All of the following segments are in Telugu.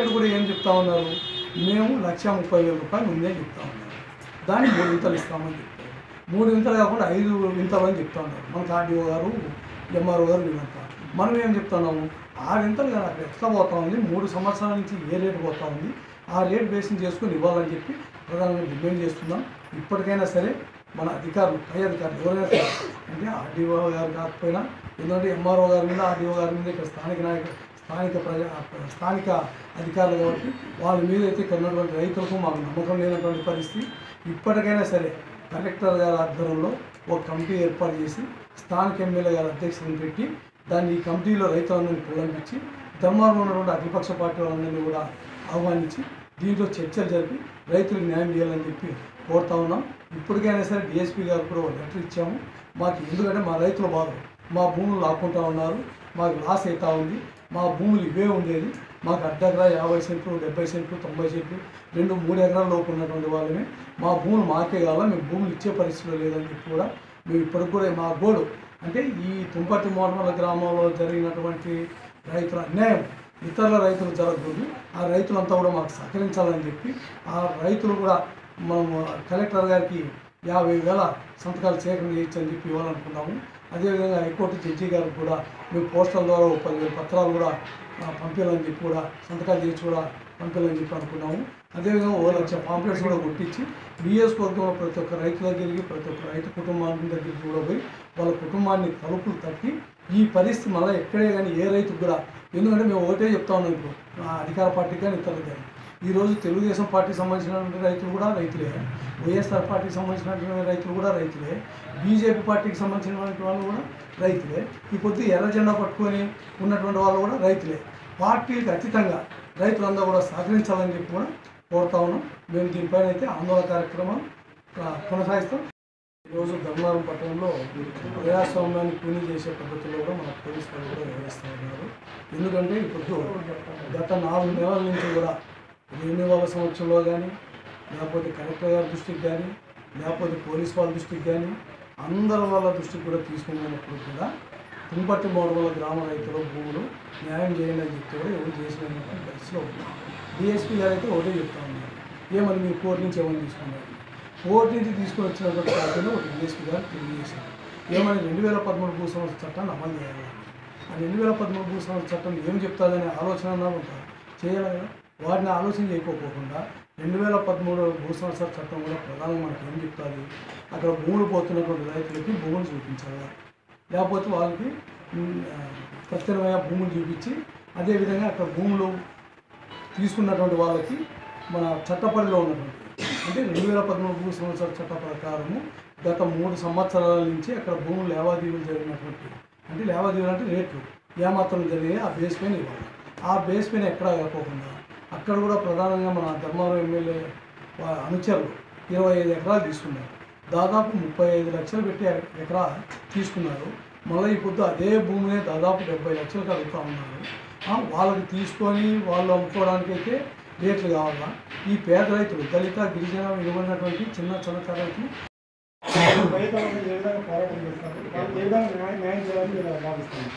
సైడ్ కూడా ఏం చెప్తా ఉన్నారు మేము లక్ష ముప్పై వేల రూపాయలు ఉందే చెప్తా ఉన్నారు దాన్ని మూడు వింతలు ఇస్తామని చెప్తారు మూడు వింతలు కాకుండా ఐదు వింతలు అని చెప్తా ఉన్నారు మనకు ఆర్డీఓ గారు ఎంఆర్ఓ గారు వీళ్ళంతా మనం ఏం చెప్తున్నాము ఆ వింతలు కదా అక్కడ ఎట్లా పోతా ఉంది మూడు సంవత్సరాల నుంచి ఏ రేటు పోతా ఉంది ఆ రేట్ బేసింగ్ చేసుకొని ఇవ్వాలని చెప్పి ప్రధానంగా డిమాండ్ చేస్తున్నాం ఇప్పటికైనా సరే మన అధికారులు పై అధికారులు ఎవరైనా సరే అంటే ఆర్డీఓ గారు కాకపోయినా ఎందుకంటే ఎంఆర్ఓ గారి మీద ఆర్డీఓ గారి మీద ఇక్కడ స్థానిక నాయక స్థానిక ప్రజా స్థానిక అధికారులు కాబట్టి వాళ్ళ మీద అయితే ఇక్కడ ఉన్నటువంటి రైతులకు మాకు నమ్మకం లేనటువంటి పరిస్థితి ఇప్పటికైనా సరే కలెక్టర్ గారి ఆధ్వర్యంలో ఒక కమిటీ ఏర్పాటు చేసి స్థానిక ఎమ్మెల్యే గారి అధ్యక్షతను పెట్టి దాన్ని ఈ కమిటీలో రైతులందరినీ పొలంపించి ధర్మారంలో ఉన్నటువంటి అఖిలపక్ష పార్టీ వాళ్ళందరినీ కూడా ఆహ్వానించి దీంట్లో చర్చలు జరిపి రైతులకు న్యాయం చేయాలని చెప్పి కోరుతా ఉన్నాం ఇప్పటికైనా సరే డిఎస్పీ గారు కూడా ఒక లెటర్ ఇచ్చాము మాకు ఎందుకంటే మా రైతుల బాధ మా భూములు లాక్కుంటా ఉన్నారు మాకు లాస్ అవుతా ఉంది మా భూములు ఇవే ఉండేది మాకు అర్ధ ఎకరా యాభై సెంట్లు డెబ్బై సెంట్లు తొంభై సెంట్లు రెండు మూడు ఎకరాల లోపు ఉన్నటువంటి వాళ్ళమే మా భూములు మాకే కావాలా మేము భూములు ఇచ్చే పరిస్థితిలో లేదని చెప్పి కూడా మేము ఇప్పటికి కూడా మా గోడు అంటే ఈ తుంపటి మోడమల గ్రామంలో జరిగినటువంటి రైతుల అన్యాయం ఇతరుల రైతులు జరగకూడదు ఆ రైతులంతా కూడా మాకు సహకరించాలని చెప్పి ఆ రైతులు కూడా మనము కలెక్టర్ గారికి యాభై వేల సంతకాలు సేకరణ చేయొచ్చని చెప్పి ఇవ్వాలనుకున్నాము అదేవిధంగా హైకోర్టు జడ్జి గారికి కూడా మేము పోస్టల్ ద్వారా ఒక పదివేల పత్రాలు కూడా ఆ, పంపించాలని చెప్పి కూడా సంతకాలు చేసి కూడా పంపించాలని చెప్పి అనుకున్నాము అదేవిధంగా ఓ లక్ష పాంప్లెట్స్ కూడా కొట్టించి నియోజకవర్గంలో ప్రతి ఒక్క రైతు దగ్గరికి ప్రతి ఒక్క రైతు కుటుంబానికి దగ్గరికి కూడా పోయి వాళ్ళ కుటుంబాన్ని తలుపులు తట్టి ఈ పరిస్థితి మళ్ళీ ఎక్కడే కానీ ఏ రైతుకు కూడా ఎందుకంటే మేము ఒకటే చెప్తా ఉన్నాం ఇప్పుడు ఆ అధికార పార్టీకి కానీ ఇతరులకు కానీ ఈరోజు తెలుగుదేశం పార్టీకి సంబంధించినటువంటి రైతులు కూడా రైతులే వైఎస్ఆర్ పార్టీకి సంబంధించినటువంటి రైతులు కూడా రైతులే బీజేపీ పార్టీకి సంబంధించినటువంటి వాళ్ళు కూడా రైతులే ఈ పొద్దు ఎర్ర జెండా పట్టుకొని ఉన్నటువంటి వాళ్ళు కూడా రైతులే పార్టీలకు అతీతంగా రైతులందరూ కూడా సహకరించాలని చెప్పి కూడా కోరుతా ఉన్నాం మేము దీనిపైన అయితే ఆందోళన కార్యక్రమం ఆ, కొనసాగిస్తాం ఈరోజు ధర్మవరం పట్టణంలో ప్రజాస్వామ్యాన్ని కూలీ చేసే పద్ధతిలో కూడా మన పోలీసు వాళ్ళు కూడా వ్యవహరిస్తూ ఉన్నారు ఎందుకంటే ఇప్పుడు గత నాలుగు నెలల నుంచి కూడా రెన్యువల్ సంవత్సరంలో కానీ లేకపోతే కలెక్టర్ గారి దృష్టికి కానీ లేకపోతే పోలీస్ వాళ్ళ దృష్టికి కానీ అందరి వాళ్ళ దృష్టికి కూడా తీసుకున్నప్పుడు కూడా తుంపట్టి మోడల గ్రామ రైతుల భూములు న్యాయం చేయండి అని చెప్తే కూడా ఎవరు చేసిన పరిస్థితిలో ఉన్నారు డిఎస్పీ గారు అయితే ఒకటే చెప్తా ఉన్నారు ఏమని మీరు కోర్టు నుంచి ఏమని తీసుకున్నారు కోర్టు నుంచి తీసుకుని వచ్చినటువంటి కాపీలో ఒక డిఎస్పీ గారు తెలియజేశారు ఏమని రెండు వేల పదమూడు భూ సంస్థ చట్టాన్ని అమలు చేయాలి ఆ రెండు వేల పదమూడు భూ సంస్థ చట్టం ఏం చెప్తాదనే ఆలోచన అన్నా ఉంటారు చేయాలి కదా వాటిని ఆలోచన చేయకోకుండా రెండు వేల పదమూడు భూ సంస్థ చట్టం కూడా ప్రధానంగా మనకి ఏం చెప్తుంది అక్కడ భూములు పోతున్నటువంటి రైతులకి భూములు చూపించాలి లేకపోతే వాళ్ళకి ఉమ్, ఆ, ప్రత్యేకమైన భూములు చూపించి అదేవిధంగా అక్కడ భూములు తీసుకున్నటువంటి వాళ్ళకి మన చట్టపరిలో ఉన్నటువంటి అంటే రెండు వేల పదమూడు భూ సంవత్సరాల చట్ట ప్రకారము గత మూడు సంవత్సరాల నుంచి అక్కడ భూములు లావాదేవీలు జరిగినటువంటి అంటే లావాదేవీలు అంటే రేట్లు ఏమాత్రం జరిగాయి ఆ బేస్ పైన ఇవ్వాలి ఆ బేస్ పైన ఎక్కడా కాకోకుండా అక్కడ కూడా ప్రధానంగా మన ధర్మవరం ఎమ్మెల్యే వా- అనుచరులు ఇరవై ఐదు ఎకరాలు తీసుకున్నారు దాదాపు ముప్పై ఐదు లక్షలు పెట్టి ఎకరా తీసుకున్నారు మళ్ళీ ఈ పొద్దు అదే భూమిని దాదాపు డెబ్బై లక్షలకు అడుగుతా ఉన్నారు ఆ, వాళ్ళకి తీసుకొని వాళ్ళు అమ్ముకోవడానికి అయితే రేట్లు కావాలా ఈ పేద రైతులు దళిత గిరిజన విలువైనటువంటి చిన్న చిన్న రైతులు రైతులకు ఏ విధంగా పోరాటం చేస్తారు వాళ్ళకి ఏ విధంగా న్యాయం న్యాయం చేయాలని మీరు భావిస్తున్నారు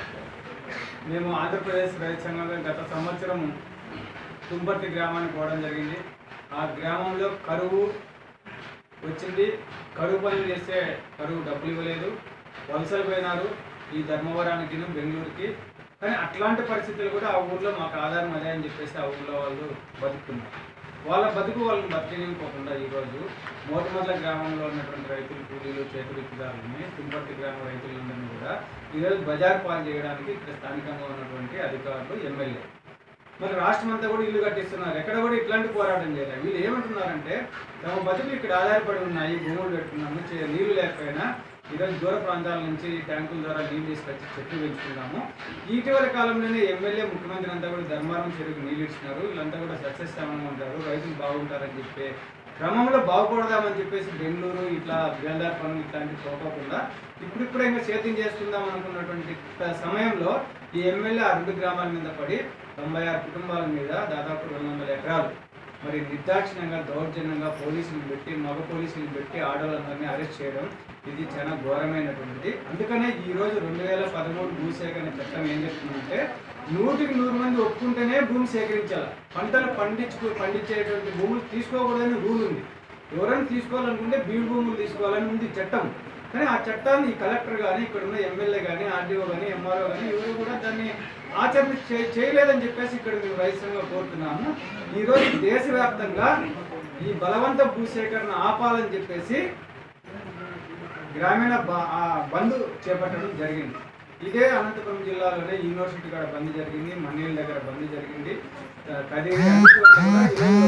మేము ఆంధ్రప్రదేశ్ రైతు సంఘంలో గత సంవత్సరం తుంపర్తి గ్రామానికి పోవడం జరిగింది ఆ గ్రామంలో కరువు వచ్చింది కరువు పనులు చేస్తే కరువు డబ్బులు ఇవ్వలేదు వలసలు పోయినారు ఈ ధర్మవరానికి బెంగళూరుకి కానీ అట్లాంటి పరిస్థితులు కూడా ఆ ఊర్లో మాకు ఆధారం అదే అని చెప్పేసి ఆ ఊర్లో వాళ్ళు బతుకుతున్నారు వాళ్ళ బతుకు వాళ్ళని బతికినివ్వకుండా ఈరోజు మోటమర్ల గ్రామంలో ఉన్నటువంటి రైతులు కూలీలు చేతులెత్తుదారులని తుంపర్తి గ్రామ రైతులందరినీ కూడా ఈరోజు బజార్ పాలు చేయడానికి ఇక్కడ స్థానికంగా ఉన్నటువంటి అధికారులు ఎమ్మెల్యే మరి రాష్ట్రం అంతా కూడా ఇల్లు కట్టిస్తున్నారు ఎక్కడ కూడా ఇట్లాంటి పోరాటం చేయలేదు వీళ్ళు ఏమంటున్నారంటే తమ బతుకులు ఇక్కడ ఆధారపడి ఉన్నాయి భూములు పెట్టుకున్నాము చే- నీళ్లు లేకపోయినా ఈరోజు దూర ప్రాంతాల నుంచి ట్యాంకుల ద్వారా నీళ్లు తీసుకొచ్చి చెట్లు పెంచుకున్నాము ఇటీవల కాలంలోనే ఎమ్మెల్యే ముఖ్యమంత్రి అంతా కూడా ధర్మారం చెరువుకు నీళ్లు ఇచ్చినారు వీళ్ళంతా కూడా సస్యశ్యామంగా ఉంటారు రైతులు బాగుంటారని చెప్పే క్రమంలో బాగుపడదామని చెప్పేసి బెంగళూరు ఇట్లా బేల్దార్ పనులు ఇట్లాంటివి పోకోకుండా ఇప్పుడిప్పుడే ఇంకా సేద్యం చేసుకుందాం అనుకున్నటువంటి ట- సమయంలో ఈ ఎమ్మెల్యే ఆ రెండు గ్రామాల మీద పడి తొంభై ఆరు కుటుంబాల మీద దాదాపు రెండు వందల ఎకరాలు మరి నిర్దాక్షిణ్యంగా దౌర్జన్యంగా పోలీసులు పెట్టి మగ పోలీసులు పెట్టి ఆడవాళ్ళందరినీ అరెస్ట్ చేయడం ఇది చాలా ఘోరమైనటువంటిది అందుకనే ఈ రోజు రెండు వేల పదమూడు భూసేకరణ చట్టం ఏం చెప్తుందంటే నూటికి నూరు మంది ఒప్పుకుంటేనే భూమి సేకరించాలి పంటలు పండించుకు పండించేటువంటి భూములు తీసుకోకూడదని రూల్ ఉంది ఎవరైనా తీసుకోవాలనుకుంటే బీడు భూములు తీసుకోవాలని ఉంది చట్టం కానీ ఆ చట్టాన్ని ఈ కలెక్టర్ కానీ ఇక్కడ ఉన్న ఎమ్మెల్యే కానీ ఆర్డీఓ కానీ ఎంఆర్ఓ కానీ ఎవరు కూడా దాన్ని ఆచరణ చే- చేయలేదని చెప్పేసి ఇక్కడ మేము రైతులుగా కోరుతున్నాము ఈరోజు దేశవ్యాప్తంగా ఈ బలవంత భూసేకరణ ఆపాలని చెప్పేసి గ్రామీణ బ- ఆ బంద్ చేపట్టడం జరిగింది ఇదే అనంతపురం జిల్లాలోనే యూనివర్సిటీ కాడ బంద్ జరిగింది మన్నేళ్ళ దగ్గర బంద్ జరిగింది ఆ, కదిరి అన్ని చోట్ల కూడా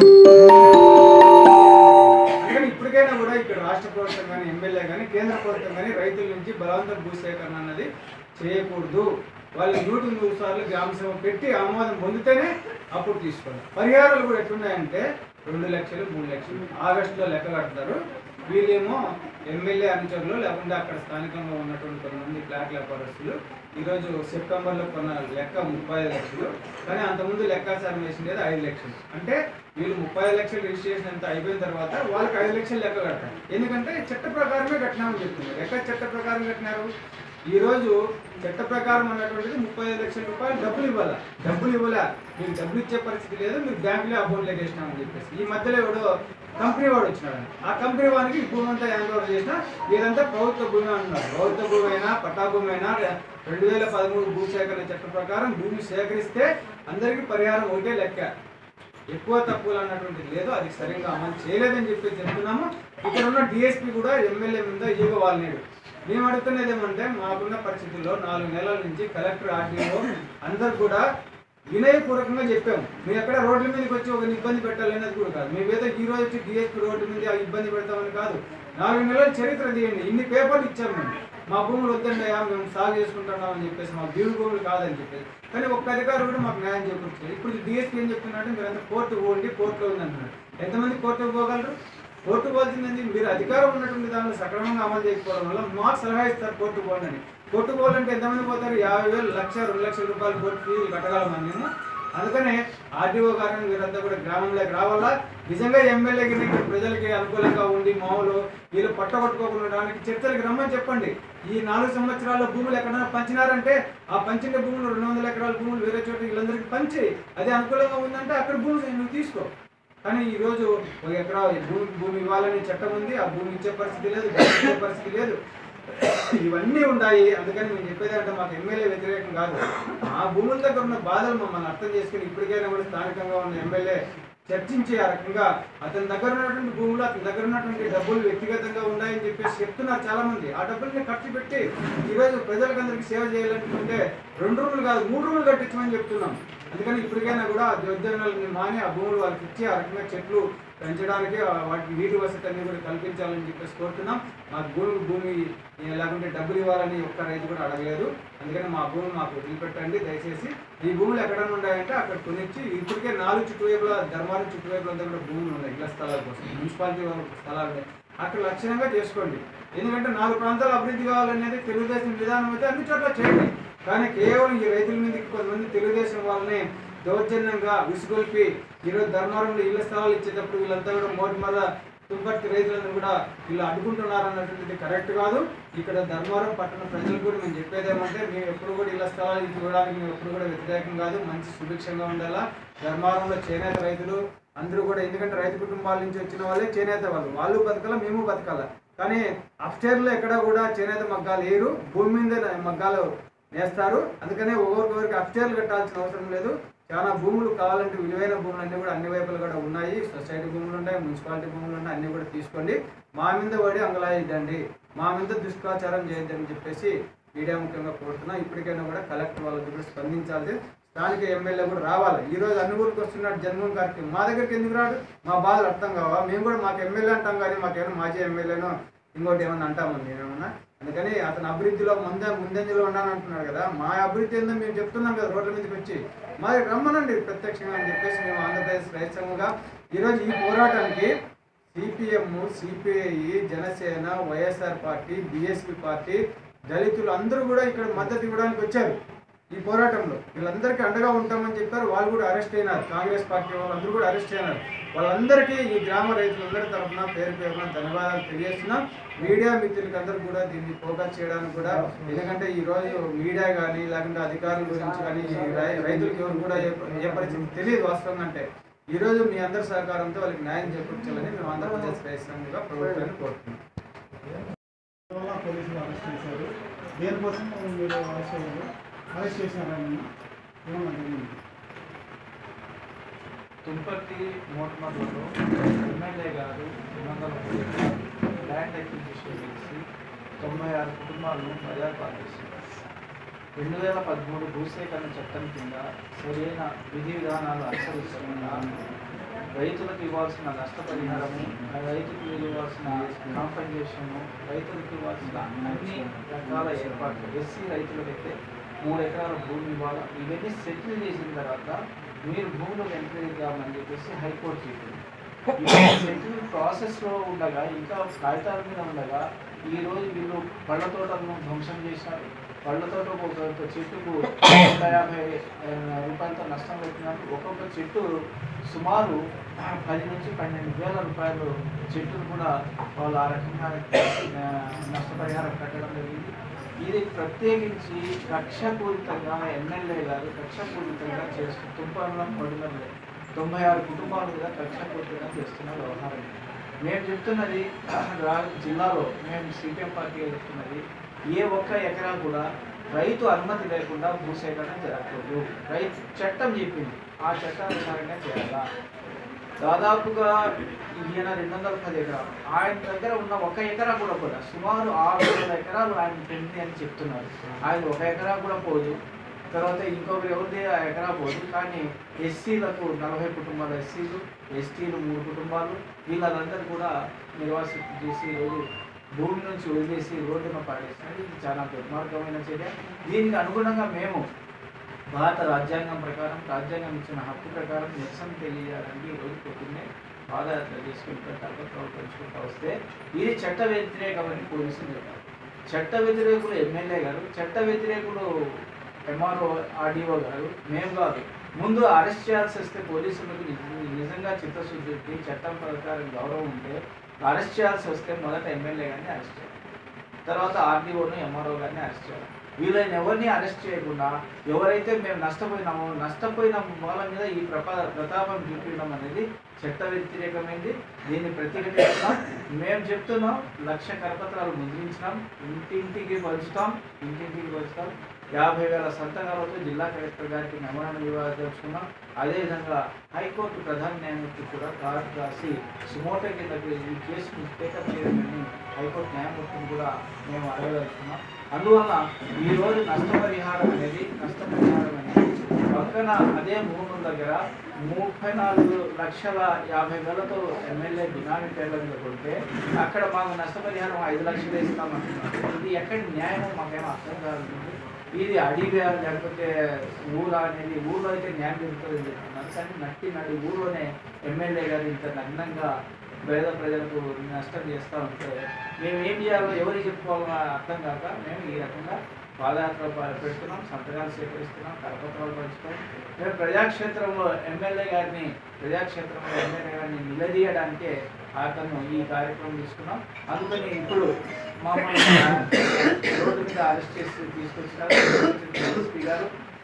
ఇదే అందుకని ఇప్పటికైనా కూడా ఇక్కడ రాష్ట్ర ప్రభుత్వం కానీ ఎమ్మెల్యే కానీ కేంద్ర ప్రభుత్వం కానీ రైతుల నుంచి బలవంత భూసేకరణ అన్నది చేయకూడదు వాళ్ళు నూటి నూరు సార్లు గ్రామ సభ పెట్టి ఆమోదం పొందితేనే అప్పుడు తీసుకోవాలి పరిహారాలు కూడా ఎట్లున్నాయంటే రెండు లక్షలు మూడు లక్షలు ఆగస్టులో లెక్క కడతారు వీళ్ళేమో ఎమ్మెల్యే అనుచరులు లేకుంటే అక్కడ స్థానికంగా ఉన్నటువంటి కొంతమంది ఫ్లాట్ వ్యాపారస్తులు ఈరోజు సెప్టెంబర్లో కొన్న లెక్క ముప్పై ఐదు లక్షలు కానీ అంతకుముందు లెక్కాచారం వేసిండేది ఐదు లక్షలు అంటే వీళ్ళు ముప్పై ఐదు లక్షలు రిజిస్ట్రేషన్ అంతా అయిపోయిన తర్వాత వాళ్ళకి ఐదు లక్షలు లెక్క కడతారు ఎందుకంటే చట్ట ప్రకారమే కట్టినామని చెప్తున్నారు ఎక్కడ చట్ట ప్రకారం కట్టినారు ఈ రోజు చట్ట ప్రకారం అన్నటువంటిది ముప్పై ఐదు లక్షల రూపాయలు డబ్బులు ఇవ్వాలా డబ్బులు ఇవ్వాలా మీరు డబ్బులు ఇచ్చే పరిస్థితి లేదు మీరు బ్యాంకులో అకౌంట్లో వేసినామని చెప్పేసి ఈ మధ్యలో ఎవడో కంపెనీ వాడు వచ్చినాడు ఆ కంపెనీ వానికి ఈ భూమి అంతా హ్యాండ్ ఓవర్ చేసినా ఇదంతా ప్రభుత్వ భూమి అంటున్నారు ప్రభుత్వ భూమి అయినా పట్టా భూమి అయినా రెండు వేల పదమూడు భూ సేకరణ చట్టం ప్రకారం భూమి సేకరిస్తే అందరికీ పరిహారం ఒకటే లెక్క ఎక్కువ తక్కువలు అన్నటువంటిది లేదు అది సరిగ్గా అమలు చేయలేదని చెప్పి చెప్తున్నాము ఇక్కడ ఉన్న డిఎస్పీ కూడా ఎమ్మెల్యే మీద ఈగ వాళ్ళనేడు మేము అడుగుతున్నది ఏమంటే మాకున్న పరిస్థితుల్లో నాలుగు నెలల నుంచి కలెక్టర్ ఆర్డీఓ అందరు కూడా వినయపూర్వకంగా చెప్పాము మీరు ఎక్కడ రోడ్ల మీదకి వచ్చి ఒక ఇబ్బంది పెట్టాలి అనేది కూడా కాదు మేము ఏదో ఈ రోజు వచ్చి డిఎస్పీ రోడ్డు మీద ఆ ఇబ్బంది పెడతామని కాదు నాలుగు నెలల చరిత్ర తీయండి ఇన్ని పేపర్లు ఇచ్చాము మేము మా భూములు వద్దండయా మేము సాగు చేసుకుంటున్నాం అని చెప్పేసి మా బీడు భూములు కాదని చెప్పేసి కానీ ఒక్క అధికారి కూడా మాకు న్యాయం చేకూర్చలేదు ఇప్పుడు డిఎస్పీ ఏం చెప్తున్నాడు మీరంతా కోర్టు పోండి కోర్టులో ఉంది అంటున్నాడు ఎంతమంది కోర్టుకు పోగలరు కోర్టు పోవాల్సింది మీరు అధికారం ఉన్నటువంటి దానిలో సక్రమంగా అమలు చేయకపోవడం వల్ల మాకు సలహా ఇస్తారు కోర్టు పోవాలని కోర్టు పోవాలంటే ఎంతమంది పోతారు యాభై వేలు లక్ష రెండు లక్షల రూపాయలు కోర్టు ఫీజులు కట్టగలమని మేము అందుకనే ఆర్డీఓ గారిని వీరంతా కూడా గ్రామంలోకి రావాలా నిజంగా ఎమ్మెల్యేకి ఇక్కడ ప్రజలకి అనుకూలంగా ఉండి మామూలు వీళ్ళు పట్టగొట్టుకోకుండా ఉండడానికి చర్చలకు రమ్మని చెప్పండి ఈ నాలుగు సంవత్సరాల భూములు ఎక్కడైనా పంచినారంటే ఆ పంచిన భూములు రెండు వందల ఎకరాల భూములు వేరే చోట వీళ్ళందరికీ పంచి అది అనుకూలంగా ఉందంటే అక్కడ భూమి నువ్వు తీసుకో కానీ ఈ రోజు ఒక ఎకరా భూమి భూమి ఇవ్వాలని చట్టం ఉంది ఆ భూమి ఇచ్చే పరిస్థితి లేదు భూమి ఇచ్చే పరిస్థితి లేదు ఇవన్నీ ఉన్నాయి అందుకని మేము చెప్పేది అంటే మాకు ఎమ్మెల్యే వ్యతిరేకం కాదు ఆ భూముల దగ్గర ఉన్న బాధలు మమ్మల్ని అర్థం చేసుకుని ఇప్పటికైనా కూడా స్థానికంగా ఉన్న ఎమ్మెల్యే చర్చించి ఆ రకంగా అతని దగ్గర ఉన్నటువంటి భూములు అతని దగ్గర ఉన్నటువంటి డబ్బులు వ్యక్తిగతంగా ఉన్నాయని చెప్పేసి చెప్తున్నారు చాలా మంది ఆ డబ్బుల్ని ఖర్చు పెట్టి ఈరోజు ప్రజలకు అందరికీ సేవ చేయాలనుకుంటే రెండు రూములు కాదు మూడు రూములు కట్టించమని చెప్తున్నాం అందుకని ఇప్పటికైనా కూడా ఆ ఉద్యోగాలని మాని ఆ భూములు వాళ్ళకి ఇచ్చి ఆ రకంగా చెట్లు పెంచడానికి ఆ వాటికి నీటి వసతి అన్ని కూడా కల్పించాలని చెప్పేసి కోరుతున్నాం మాకు భూమి భూమి ఏ, లేకుంటే డబ్బులు ఇవ్వాలని ఒక్క రైతు కూడా అడగలేదు అందుకని మా భూమి మాకు వదిలిపెట్టండి దయచేసి ఈ భూములు ఎక్కడైనా ఉన్నాయంటే అక్కడ కొనిచ్చి ఇప్పటికే నాలుగు చుట్టువైపుల ధర్మాలు చుట్టువైపుల అంతా కూడా భూములు ఉన్నాయి ఇళ్ల స్థలాల కోసం మున్సిపాలిటీ వాళ్ళ స్థలాలు ఉన్నాయి అక్కడ లక్ష్యంగా చేసుకోండి ఎందుకంటే నాలుగు ప్రాంతాలు అభివృద్ధి కావాలనేది తెలుగుదేశం విధానం అయితే అన్ని చోట్ల చేయండి కానీ కేవలం ఈ రైతుల మీదకి కొంతమంది తెలుగుదేశం వాళ్ళని దౌర్జన్యంగా విసుగొల్పి ఈరోజు ధర్మారంలో ఇళ్ల స్థలాలు ఇచ్చేటప్పుడు వీళ్ళంతా కూడా మోటి మీద తుంపర్తి రైతులను కూడా వీళ్ళు అడ్డుకుంటున్నారు అన్నటువంటిది కరెక్ట్ కాదు ఇక్కడ ధర్మవరం పట్టణ ప్రజలకు కూడా మేము చెప్పేది ఏమంటే మేము ఎప్పుడు కూడా ఇళ్ల స్థలాలు ఇవ్వడానికి మేము ఎప్పుడు కూడా వ్యతిరేకం కాదు మంచి సుభిక్షంగా ఉండాలా ధర్మవరంలో చేనేత రైతులు అందరూ కూడా ఎందుకంటే రైతు కుటుంబాల నుంచి వచ్చిన వాళ్ళే చేనేత వాళ్ళు వాళ్ళు బతకాల మేము బతకాల కానీ అప్స్టేర్లో ఎక్కడ కూడా చేనేత మగ్గాలు వేయరు భూమి మీద మగ్గాలు నేస్తారు అందుకనే ఒక్కొక్కరికి అప్స్టేర్లు కట్టాల్సిన అవసరం లేదు చాలా భూములు కావాలంటే విలువైన భూములు అన్నీ కూడా అన్ని వైపులు కూడా ఉన్నాయి సొసైటీ భూములు ఉన్నాయి మున్సిపాలిటీ భూములు ఉన్నాయి అన్నీ కూడా తీసుకోండి మా మీద పడి అంగలాయిద్దండి మా మీద దుష్ప్రచారం చేయొద్దని చెప్పేసి మీడియా ముఖ్యంగా కోరుతున్నాం ఇప్పటికైనా కూడా కలెక్టర్ వాళ్ళ దగ్గర స్పందించాలి స్థానిక ఎమ్మెల్యే కూడా రావాలి ఈ రోజు అన్ని ఊరికి వస్తున్నాడు జన్మం గారికి మా దగ్గరికి ఎందుకు రాడు మా బాధలు అర్థం కావా మేము కూడా మాకు ఎమ్మెల్యే అంటాం కానీ మాకేమైనా మాజీ ఎమ్మెల్యేనో ఇంకోటి ఏమన్నా అంటామండి ఏమన్నా అందుకని అతను అభివృద్ధిలో ముందే ముందంజలో ఉన్నాను అంటున్నాడు కదా మా అభివృద్ధి ఏందో మేము చెప్తున్నాం కదా రోడ్ల మీదకి వచ్చి మరి రమ్మనండి ప్రత్యక్షంగా అని చెప్పేసి మేము ఆంధ్రప్రదేశ్ రైతు సంఘంగా ఈరోజు ఈ పోరాటానికి CPM CPI Janasena YSR party BSP party దళితులు అందరూ కూడా ఇక్కడ మద్దతు ఇవ్వడానికి వచ్చారు ఈ పోరాటంలో వీళ్ళందరికీ అండగా ఉంటామని చెప్పారు వాళ్ళు కూడా అరెస్ట్ అయినారు కాంగ్రెస్ పార్టీ వాళ్ళందరూ కూడా అరెస్ట్ అయినారు వాళ్ళందరికీ ఈ గ్రామ రైతులందరి తరఫున పేరు పేరున ధన్యవాదాలు తెలియజేస్తున్నాం మీడియా మిత్రులకి అందరూ కూడా దీన్ని ఫోకస్ చేయడానికి కూడా ఎందుకంటే ఈ రోజు మీడియా కానీ లేకుంటే అధికారుల గురించి కానీ ఈ రై- రైతులకు ఎవరు కూడా ఏ ఏ పరిస్థితి తెలియదు వాస్తవంగా అంటే ఈ రోజు మీ అందరి సహకారంతో వాళ్ళకి న్యాయం చేకూర్చాలని మేము ఆంధ్రప్రదేశ్ రైతాంగంగా ప్రభుత్వాన్ని కోరుతున్నాం వల్ల పోలీసులు అరెస్ట్ చేశారు దేనికోసం మీరు అరెస్ట్ అయ్యారు అరెస్ట్ చేసినారని ఏమన్నా జరిగింది తుంపర్తి మోటమర్లలో ఎమ్మెల్యే గారు మండల ల్యాండ్ అక్విజిషన్ చేసి తొంభై ఆరు కుటుంబాలను బజార్పాలు చేశారు రెండు వేల పదమూడు భూసేకరణ చట్టం కింద సరైన విధి విధానాలు అనుసరించకుండా రైతులకు ఇవ్వాల్సిన నష్టపరిహారము రైతులకు ఇవ్వాల్సిన కాంపన్సేషన్ రైతులకు ఇవ్వాల్సిన అన్ని రకాల ఏర్పాట్లు ఎస్సీ రైతులకైతే మూడు ఎకరాల భూమి ఇవ్వాలి ఇవన్నీ సెటిల్ చేసిన తర్వాత మీరు భూములు ఎంట్రీ కావాలని చెప్పేసి హైకోర్టు చెప్పింది సెటిల్ ప్రాసెస్లో ఉండగా ఇంకా కాగితాల మీద ఉండగా ఈ రోజు వీళ్ళు పళ్ళ తోటలను ధ్వంసం చేశారు పళ్ళ తోట ఒక చెట్టుకు నూట యాభై ఆ, రూపాయలతో నష్టం పెట్టినారు ఒక్కొక్క చెట్టు సుమారు పది నుంచి పన్నెండు వేల రూపాయలు చెట్టును కూడా వాళ్ళు ఆ రకంగా ఆ, నష్టపరిహారం కట్టడం జరిగింది ఇది ప్రత్యేకించి కక్షపూరితంగా ఎమ్మెల్యే గారు కక్షపూరితంగా చేస్తూ తుంపర్లం పడుదల తొంభై ఆరు కుటుంబాలు కూడా కక్షపూరితంగా చేస్తున్న వ్యవహారం ఇది. మేము చెప్తున్నది రా- జిల్లాలో మేము సిపిఎం పార్టీ చెప్తున్నది ఏ ఒక్క ఎకరా కూడా రైతు అనుమతి లేకుండా భూసేకరణ జరగకూడదు రైతు చట్టం చెప్పింది ఆ చట్టానుసారంగా చేయాలా దాదాపుగా ఈయన రెండు వందల పది ఎకరాలు ఆయన దగ్గర ఉన్న ఒక ఎకరా కూడా కూడా సుమారు ఆరు వందల ఎకరాలు ఆయన ఉంది అని చెప్తున్నారు ఆయన ఒక ఎకరా కూడా పోదు తర్వాత ఇంకొకరు ఎవరిది ఆ ఎకరా పోదు కానీ ఎస్సీలకు నలభై కుటుంబాలు ఎస్సీలు ఎస్టీలు మూడు కుటుంబాలు వీళ్ళందరూ కూడా నిర్వాసితం చేసి ఈరోజు భూమి నుంచి వదిలేసి రోడ్డున పాడేసినది ఇది చాలా దుర్మార్గమైన చర్య దీనికి అనుగుణంగా మేము భారత రాజ్యాంగం ప్రకారం రాజ్యాంగం ఇచ్చిన హక్కు ప్రకారం నిరసన తెలియజేయడానికి ఈ రోజు పొద్దున్నే పాదయాత్ర చేసుకుంటూ తగ్గతో పెంచుకుంటూ వస్తే ఇది చట్ట వ్యతిరేకమని పోలీసులు చెప్పారు చట్ట వ్యతిరేకులు ఎమ్మెల్యే గారు చట్ట వ్యతిరేకులు ఎంఆర్ఓ ఆర్డీఓ గారు మేము కాదు ముందు అరెస్ట్ చేయాల్సి వస్తే పోలీసులకు నిజ- నిజంగా చిత్తశుద్ధి ఉంటే, చట్టం ప్రకారం గౌరవం ఉంటే అరెస్ట్ చేయాల్సి వస్తే మొదట ఎమ్మెల్యే గారిని అరెస్ట్ చేయాలి తర్వాత ఆర్డీఓను ఎంఆర్ఓ గారిని అరెస్ట్ చేయాలి వీళ్ళని ఎవరిని అరెస్ట్ చేయకుండా ఎవరైతే మేము నష్టపోయినామో నష్టపోయిన వాళ్ళ మీద ఈ ప్రపా ప్రతాపం చూపించడం అనేది చట్ట వ్యతిరేకమైంది దీన్ని ప్రతిఘటిస్తున్నాం మేము చెప్తున్నాం లక్ష కరపత్రాలు ముద్రించినాం ఇంటింటికి పంచుతాం ఇంటింటికి పంచుతాం యాభై వేల సంతకాలతో జిల్లా కలెక్టర్ గారికి మెమోరాండం ఇవ్వదలుచుకున్నాం అదేవిధంగా హైకోర్టు ప్రధాన న్యాయమూర్తి కూడా కార్డు రాసి సుమోటో కింద ఈ కేసును టేకప్ చేయమని హైకోర్టు న్యాయమూర్తిని కూడా మేము అడగదలుచుకున్నాం అందువల్ల ఈ రోజు నష్టపరిహారం అనేది నష్టపరిహారం అనేది పక్కన అదే భూముల దగ్గర ముప్పై నాలుగు లక్షల యాభై వేలతో ఎమ్మెల్యే బినామీ పేర్ల మీద కొడితే అక్కడ మాకు నష్టపరిహారం ఐదు లక్షలు ఇస్తామంటున్నారు ఇది ఎక్కడి న్యాయమో మాకేమో అర్థం కాదు ఇది అడిగా లేకపోతే ఊరా అనేది ఊర్లో అయితే న్యాయం జరుగుతుంది చెప్తున్నారు కానీ నట్టి నడి ఊర్లోనే ఎమ్మెల్యే గారు ఇంత నగ్నంగా పేద ప్రజలకు నష్టం చేస్తూ ఉంటే మేము ఏం చేయాలో ఎవరికి చెప్పుకోవాలో అర్థం కాక మేము ఈ రకంగా పాదయాత్ర ప- పెడుతున్నాం సంతకాలు సేకరిస్తున్నాం కరపత్రాలు పంచుతాం మేము ప్రజాక్షేత్రంలో ఎమ్మెల్యే గారిని ప్రజాక్షేత్రంలో ఎమ్మెల్యే గారిని నిలదీయడానికే అతను ఈ కార్యక్రమం తీసుకున్నాం అందుకని ఇప్పుడు మమ్మల్ని రోడ్డు మీద అరెస్ట్ చేసి తీసుకొచ్చినారు ఎస్పీ గారు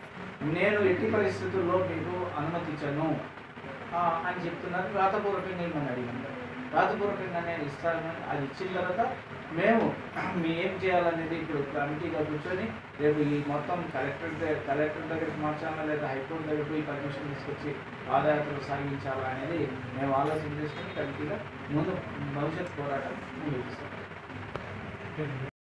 నేను ఎట్టి పరిస్థితుల్లో మీకు అనుమతించను ఆ, అని చెప్తున్నారు రాతపూర్వకంగా ఇమ్మని అడిగాను రాతపూర్వకంగా నేను ఇస్తాను అది ఇచ్చిన తర్వాత మేము మీ ఏం చేయాలనేది ఇప్పుడు కమిటీగా కూర్చొని రేపు ఈ మొత్తం కలెక్టర్ దగ్గర కలెక్టర్ దగ్గరికి మార్చాలా లేదా హైకోర్టు దగ్గర పోయి పర్మిషన్ తీసుకొచ్చి పాదయాత్రలు సాగించాలా అనేది మేము ఆలోచన చేసుకుని కమిటీగా ముందు భవిష్యత్ పోరాటం ముందుకు